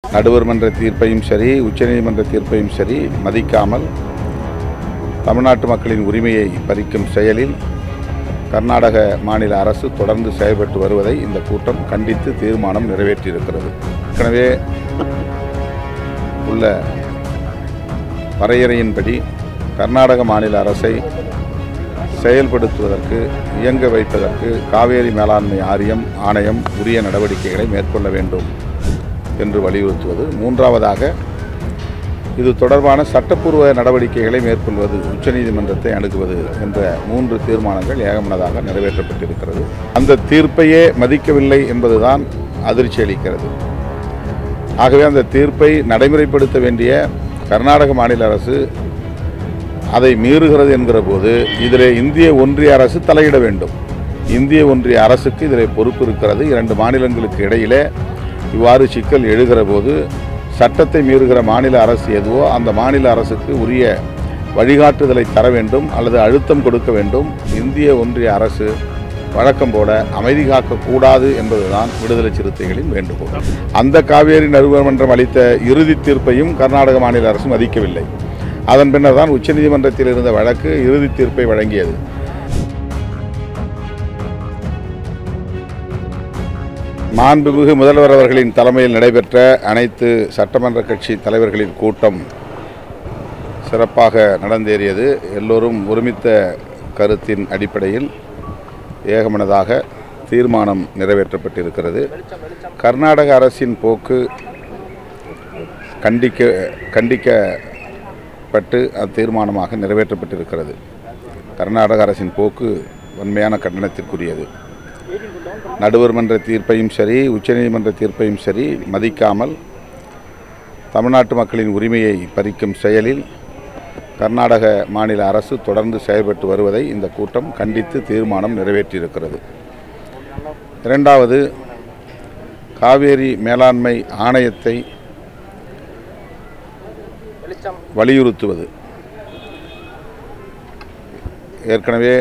நடுவர் மன்ற தீர்ப்பையும் சரி உச்சநீதிமன்ற தீர்ப்பையும் சரி மதிக்காமல் தமிழ்நாட்டு மக்களின் உரிமையை பறிக்கும் செயலில் கர்நாடக மாநில அரசு தொடர்ந்து செயல்பட்டு வருவதை இந்த கூட்டம் கண்டித்து தீர்மானம் நிறைவேற்றியிருக்கிறது ஏற்கனவே உள்ள வரையறையின்படி கர்நாடக மாநில அரசை செயல்படுத்துவதற்கு இயங்க வைப்பதற்கு காவேரி மேலாண்மை ஆரியம் ஆணையம் உரிய நடவடிக்கைகளை மேற்கொள்ள வேண்டும் என்று வலியுறுத்துவது மூன்றாவதாக இது தொடர்பான சட்டப்பூர்வ நடவடிக்கைகளை மேற்கொள்வது உச்சநீதிமன்றத்தை அணுகுவது என்ற மூன்று தீர்மானங்கள் ஏகமனதாக நிறைவேற்றப்பட்டிருக்கிறது அந்த தீர்ப்பையே மதிக்கவில்லை என்பதுதான் அதிர்ச்சி அளிக்கிறது ஆகவே அந்த தீர்ப்பை நடைமுறைப்படுத்த வேண்டிய கர்நாடக மாநில அரசு அதை மீறுகிறது என்கிற போது இதில் இந்திய ஒன்றிய அரசு தலையிட வேண்டும் இந்திய ஒன்றிய அரசுக்கு இதில் பொறுப்பு இருக்கிறது இரண்டு மாநிலங்களுக்கு இடையிலே இவ்வாறு சிக்கல் எழுகிற போது சட்டத்தை மீறுகிற மாநில அரசு எதுவோ அந்த மாநில அரசுக்கு உரிய வழிகாட்டுதலை தர வேண்டும் அல்லது அழுத்தம் கொடுக்க வேண்டும் இந்திய ஒன்றிய அரசு வழக்கம் போல அமைதி காக்கக்கூடாது என்பதுதான் விடுதலை சிறுத்தைகளின் வேண்டுகோள் அந்த காவேரி நடுவர்மன்றம் அளித்த இறுதி தீர்ப்பையும் கர்நாடக மாநில அரசு மதிக்கவில்லை அதன் பின்னர் தான் உச்சநீதிமன்றத்தில் இருந்த வழக்கு இறுதி தீர்ப்பை வழங்கியது மாண்புமிகு முதல்வர் அவர்களின் தலைமையில் நடைபெற்ற அனைத்து சட்டமன்ற கட்சி தலைவர்களின் கூட்டம் சிறப்பாக நடந்தேறியது எல்லோரும் ஒருமித்த கருத்தின் அடிப்படையில் ஏகமனதாக தீர்மானம் நிறைவேற்றப்பட்டிருக்கிறது கர்நாடக அரசின் போக்கு கண்டிக்க கண்டிக்கப்பட்டு அத்தீர்மானமாக நிறைவேற்றப்பட்டிருக்கிறது கர்நாடக அரசின் போக்கு வன்மையான கண்டனத்திற்குரியது நடுவர் மன்ற தீர்ப்பையும் சரி உச்சநீதிமன்ற தீர்ப்பையும் சரி மதிக்காமல் தமிழ்நாட்டு மக்களின் உரிமையை பறிக்கும் செயலில் கர்நாடக மாநில அரசு தொடர்ந்து செயல்பட்டு வருவதை இந்த கூட்டம் கண்டித்து தீர்மானம் நிறைவேற்றியிருக்கிறது இரண்டாவது காவேரி மேலாண்மை ஆணையத்தை வலியுறுத்துவது ஏற்கனவே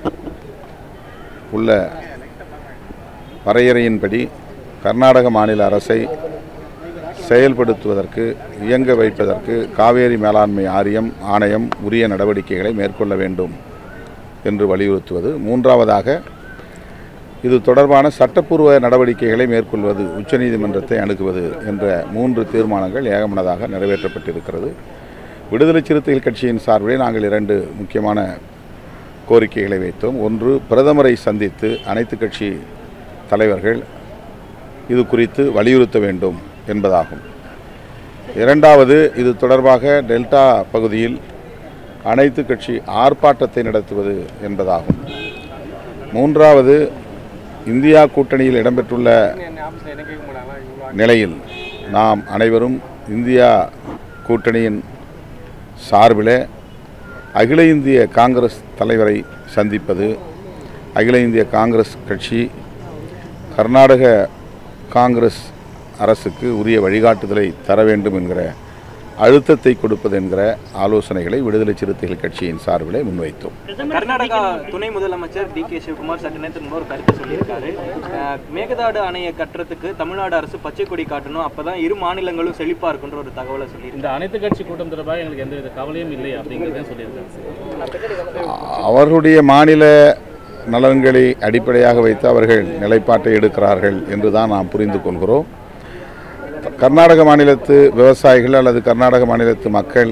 உள்ள வரையறையின்படி கர்நாடக மாநில அரசை செயல்படுத்துவதற்கு இயங்க வைப்பதற்கு காவேரி மேலாண்மை ஆரியம் ஆணையம் உரிய நடவடிக்கைகளை மேற்கொள்ள வேண்டும் என்று வலியுறுத்துவது மூன்றாவதாக இது தொடர்பான சட்டப்பூர்வ நடவடிக்கைகளை மேற்கொள்வது உச்சநீதிமன்றத்தை அணுகுவது என்ற மூன்று தீர்மானங்கள் ஏகமனதாக நிறைவேற்றப்பட்டிருக்கிறது விடுதலை சிறுத்தைகள் கட்சியின் சார்பிலே நாங்கள் இரண்டு முக்கியமான கோரிக்கைகளை வைத்தோம் ஒன்று பிரதமரை சந்தித்து அனைத்து கட்சி தலைவர்கள் இது குறித்து வலியுறுத்த வேண்டும் என்பதாகும் இரண்டாவது இது தொடர்பாக டெல்டா பகுதியில் அனைத்து கட்சி ஆர்ப்பாட்டத்தை நடத்துவது என்பதாகும் மூன்றாவது இந்தியா கூட்டணியில் இடம்பெற்றுள்ள நிலையில் நாம் அனைவரும் இந்தியா கூட்டணியின் சார்பில் அகில இந்திய காங்கிரஸ் தலைவரை சந்திப்பது அகில இந்திய காங்கிரஸ் கட்சி கர்நாடக காங்கிரஸ் அரசுக்கு உரிய வழிகாட்டுதலை தர வேண்டும் என்கிற அழுத்தத்தை கொடுப்பது என்கிற ஆலோசனைகளை விடுதலை சிறுத்தைகள் கட்சியின் சார்பிலே முன்வைத்தோம் கர்நாடகா துணை முதலமைச்சர் டி கே சிவகுமார் சற்று நேரத்துக்கு முன்பு ஒரு கருத்து சொல்லியிருக்காரு அஹ், மேகதாடு அணையை கட்டுறதுக்கு தமிழ்நாடு அரசு பச்சை கொடி காட்டணும் அப்பதான் இரு மாநிலங்களும் செழிப்பா இருக்குன்ற ஒரு தகவலை சொல்லியிருக்காரு இந்த அனைத்து கட்சி கூட்டம் தொடர்பாக எங்களுக்கு எந்தவித கவலையும் இல்லை அப்படிங்கிறதையும் சொல்லியிருக்காங்க அவர்களுடைய மாநில நலன்களை அடிப்படையாக வைத்து அவர்கள் நிலைப்பாட்டை எடுக்கிறார்கள் என்று தான் நாம் புரிந்து கொள்கிறோம் கர்நாடக மாநிலத்து விவசாயிகள் அல்லது கர்நாடக மாநிலத்து மக்கள்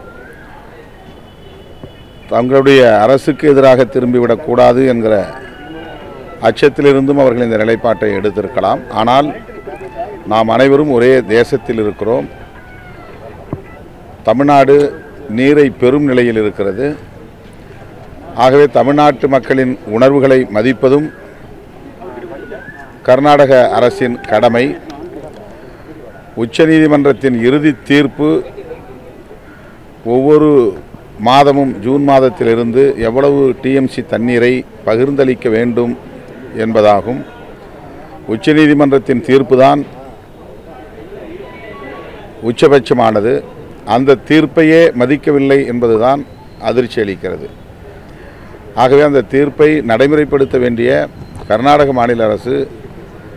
தங்களுடைய அரசுக்கு எதிராக திரும்பிவிடக்கூடாது என்கிற அச்சத்திலிருந்தும் அவர்கள் இந்த நிலைப்பாட்டை எடுத்திருக்கலாம் ஆனால் நாம் அனைவரும் ஒரே தேசத்தில் இருக்கிறோம் தமிழ்நாடு நீரை பெரும் நிலையில் இருக்கிறது ஆகவே தமிழ்நாட்டு மக்களின் உணர்வுகளை மதிப்பதும் கர்நாடக அரசின் கடமை உச்சநீதிமன்றத்தின் இறுதி தீர்ப்பு ஒவ்வொரு மாதமும் ஜூன் மாதத்திலிருந்து எவ்வளவு டிஎம்சி தண்ணீரை பகிர்ந்தளிக்க வேண்டும் என்பதாகும் உச்சநீதிமன்றத்தின் தீர்ப்புதான் உச்சபட்சமானது அந்த தீர்ப்பையே மதிக்கவில்லை என்பதுதான் அதிர்ச்சி அளிக்கிறது ஆகவே அந்த தீர்ப்பை நடைமுறைப்படுத்த வேண்டிய கர்நாடக மாநில அரசு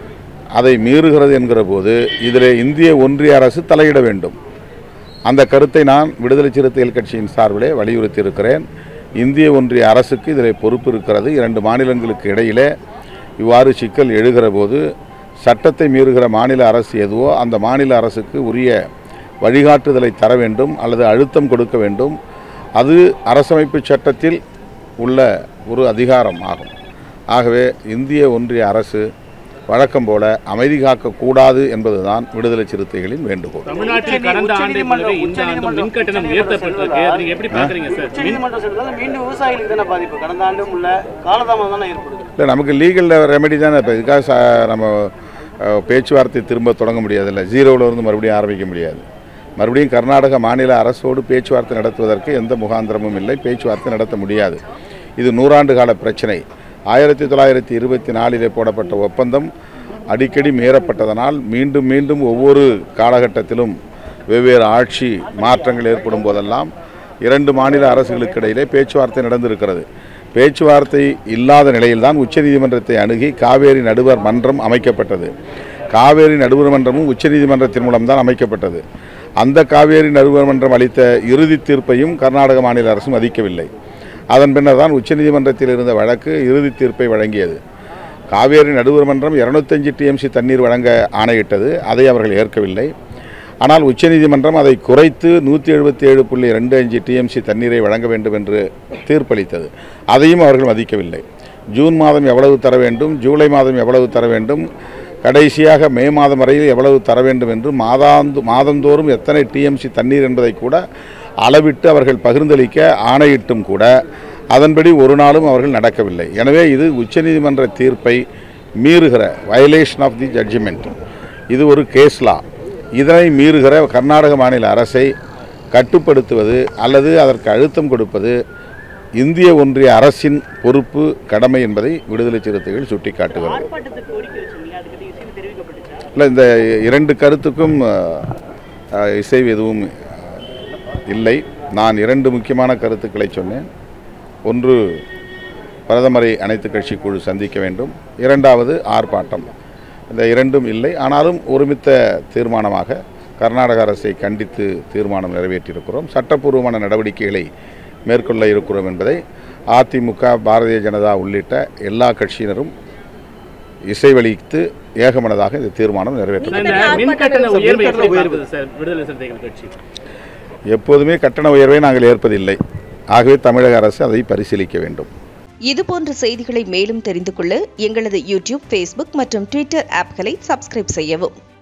அதை மீறுகிறது என்கிற போது இதில் இந்திய ஒன்றிய அரசு தலையிட வேண்டும் அந்த கருத்தை நான் விடுதலை சிறுத்தைகள் கட்சியின் சார்பிலே வலியுறுத்தி இருக்கிறேன் இந்திய ஒன்றிய அரசுக்கு இதில் பொறுப்பு இருக்கிறது இரண்டு மாநிலங்களுக்கு இடையிலே இவ்வாறு சிக்கல் எழுகிற போது சட்டத்தை மீறுகிற மாநில அரசு எதுவோ அந்த மாநில அரசுக்கு உரிய வழிகாட்டுதலை தர வேண்டும் அல்லது அழுத்தம் கொடுக்க வேண்டும் அது அரசமைப்பு சட்டத்தில் உள்ள ஒரு அதிகாரம் ஆகும் ஆகவே இந்திய ஒன்றிய அரசு வழக்கம் போல அமைதி காக்கக்கூடாது என்பதுதான் விடுதலை சிறுத்தைகளின் வேண்டுகோள் தமிழ்நாட்டில் கடந்த ஆண்டை போலவே இந்த ஆண்டும் மின் கட்டணம் உயர்த்தப்பட்டிருக்கு அதை நீங்க எப்படி பாக்குறீங்க சார் மின் உச்சநீதிமன்றம் சொல்றதால மீண்டும் விவசாயிகளுக்கு தானே பாதிப்பு கடந்த ஆண்டும் உள்ள காலதாமதம் தானே ஏற்படுது இல்லை நமக்கு லீகல் ரெமெடி தானே இப்போ இதுக்காக ச நம்ம அஹ், பேச்சுவார்த்தை திரும்ப தொடங்க முடியாதுல்ல ஜீரோவில் இருந்து மறுபடியும் ஆரம்பிக்க முடியாது மறுபடியும் கர்நாடக மாநில அரசோடு பேச்சுவார்த்தை நடத்துவதற்கு எந்த முகாந்திரமும் இல்லை பேச்சுவார்த்தை நடத்த முடியாது இது நூறாண்டு கால பிரச்சனை ஆயிரத்தி தொள்ளாயிரத்தி இருபத்தி நாலிலே போடப்பட்ட ஒப்பந்தம் அடிக்கடி மீறப்பட்டதனால் மீண்டும் மீண்டும் ஒவ்வொரு காலகட்டத்திலும் வெவ்வேறு ஆட்சி மாற்றங்கள் ஏற்படும் போதெல்லாம் இரண்டு மாநில அரசுகளுக்கு இடையிலே பேச்சுவார்த்தை நடந்திருக்கிறது பேச்சுவார்த்தை இல்லாத நிலையில்தான் உச்சநீதிமன்றத்தை அணுகி காவேரி நடுவர் மன்றம் அமைக்கப்பட்டது காவேரி நடுவர் மன்றமும் உச்சநீதிமன்றத்தின் மூலம்தான் அமைக்கப்பட்டது அந்த காவேரி நடுவர் மன்றம் அளித்த இறுதி தீர்ப்பையும் கர்நாடக மாநில அரசு மதிக்கவில்லை அதன் பின்னர் தான் உச்சநீதிமன்றத்தில் இருந்த வழக்கு இறுதி தீர்ப்பை வழங்கியது காவேரி நடுவர் மன்றம் இருநூத்தஞ்சு டிஎம்சி தண்ணீர் வழங்க ஆணையிட்டது அதை அவர்கள் ஏற்கவில்லை ஆனால் உச்சநீதிமன்றம் அதை குறைத்து நூற்றி எழுபத்தி ஏழு புள்ளி ரெண்டு அஞ்சு டிஎம்சி தண்ணீரை வழங்க வேண்டும் என்று தீர்ப்பளித்தது அதையும் அவர்கள் மதிக்கவில்லை ஜூன் மாதம் எவ்வளவு தர வேண்டும் ஜூலை மாதம் எவ்வளவு தர வேண்டும் கடைசியாக மே மாதம் வரையில் எவ்வளவு தர வேண்டும் என்று மாதாந்து மாதந்தோறும் எத்தனை டிஎம்சி தண்ணீர் என்பதை கூட அளவிட்டு அவர்கள் பகிர்ந்தளிக்க ஆணையிட்டும் கூட அதன்படி ஒரு நாளும் அவர்கள் நடக்கவில்லை எனவே இது உச்சநீதிமன்ற தீர்ப்பை மீறுகிற வயலேஷன் ஆஃப் தி ஜட்ஜ்மெண்ட் இது ஒரு கேஸ் லா இதனை மீறுகிற கர்நாடக மாநில அரசை கட்டுப்படுத்துவது அல்லது அதற்கு அழுத்தம் கொடுப்பது இந்திய ஒன்றிய அரசின் பொறுப்பு கடமை என்பதை விடுதலை சிறுத்தைகள் சுட்டிக்காட்டுகிறது ஆர்ப்பாட்டத்துக்கு கோரிக்கை வச்சிருந்தீங்க அதுக்கு இசைவு தெரிவிக்கப்பட்டுச்சா இல்லை இந்த இரண்டு கருத்துக்கும் அஹ், அஹ், இசைவு எதுவும் இல்லை நான் இரண்டு முக்கியமான கருத்துக்களை சொன்னேன் ஒன்று பிரதமரை அனைத்து கட்சி குழு சந்திக்க வேண்டும் இரண்டாவது ஆர்ப்பாட்டம் இந்த இரண்டும் இல்லை ஆனாலும் ஒருமித்த தீர்மானமாக கர்நாடக அரசை கண்டித்து தீர்மானம் நிறைவேற்றியிருக்கிறோம் சட்டப்பூர்வமான நடவடிக்கைகளை மேற்கொள்ள இருக்கிறோம் என்பதை அதிமுக பாரதிய ஜனதா உள்ளிட்ட எல்லா கட்சியினரும் இசைவளித்து ஏகமனதாக இந்த தீர்மானம் நிறைவேற்ற இந்த மின் கட்டண உயர்வை எப்படி பார்க்குது சார் விடுதலை சிறுத்தைகள் கட்சி எப்போதுமே கட்டண உயர்வை நாங்கள் ஏற்பதில்லை ஆகவே தமிழக அரசு அதை பரிசீலிக்க வேண்டும் இதுபோன்ற செய்திகளை மேலும் தெரிந்து கொள்ள எங்களது யூடியூப் ஃபேஸ்புக் மற்றும் ட்விட்டர் ஆப்களை சப்ஸ்கிரைப் செய்யவும்